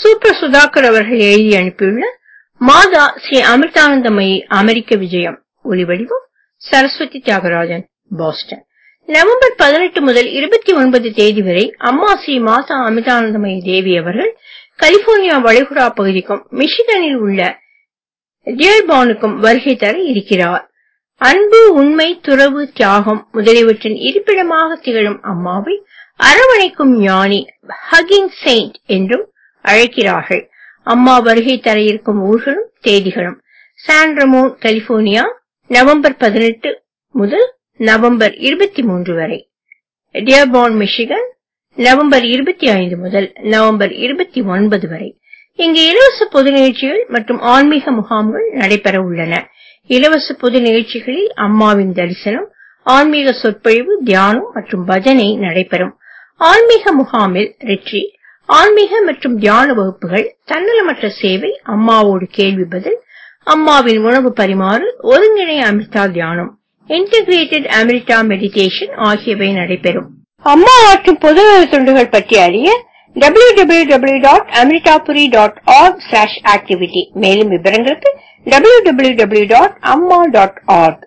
super Sudhakar அவர்கள் எழுதி அனுப்பியுள்ள மாதா ஸ்ரீ அமிர்தானந்தமயி அமெரிக்க விஜயம் ஒலிவடிவம் சரஸ்வதி தியாகராஜன் பாஸ்டன் நவம்பர் பதினெட்டு முதல் இருபத்தி ஒன்பது தேதி வரை அம்மா ஸ்ரீ மாதா அமிர்தானந்தமயி தேவி அவர்கள் கலிபோர்னியா வளைகுடா பகுதிக்கும் மிஷிகனில் உள்ள டியர்பானுக்கும் வருகை தர இருக்கிறார் அன்பு உண்மை துறவு தியாகம் முதலியவற்றின் இருப்பிடமாக திகழும் அம்மாவை அரவணைக்கும் ஞானி ஹகிங் செயின்ட் என்றும் அழைக்கிறார்கள் அம்மா வருகை தர இருக்கும் ஊர்களும் தேதிகளும் சான் ரமோன் கலிபோர்னியா நவம்பர் பதினெட்டு முதல் நவம்பர் இருபத்தி மூன்று வரை டியர்பான் மிஷிகன் நவம்பர் இருபத்தி ஐந்து முதல் நவம்பர் இருபத்தி ஒன்பது வரை இங்கு இலவச பொது நிகழ்ச்சிகள் மற்றும் ஆன்மீக முகாம்கள் நடைபெற உள்ளன இலவச பொது நிகழ்ச்சிகளில் அம்மாவின் தரிசனம் ஆன்மீக சொற்பொழிவு தியானம் மற்றும் பஜனை நடைபெறும் ஆன்மீக முகாமில் ரிட்ரீட் ஆன்மீக மற்றும் தியான வகுப்புகள் தன்னலமற்ற சேவை அம்மாவோடு கேள்வி பதில் அம்மாவின் உணவு பரிமாறு ஒருங்கிணை அமிர்தா தியானம் இன்டகிரேட்டட் அமிர்தா மெடிடேஷன் ஆகியவை நடைபெறும் அம்மா ஆற்றும் பொதுநல தொண்டுகள் பற்றி அறிய www.amritapuri.org/activity மேலும் விவரங்களுக்கு www.amma.org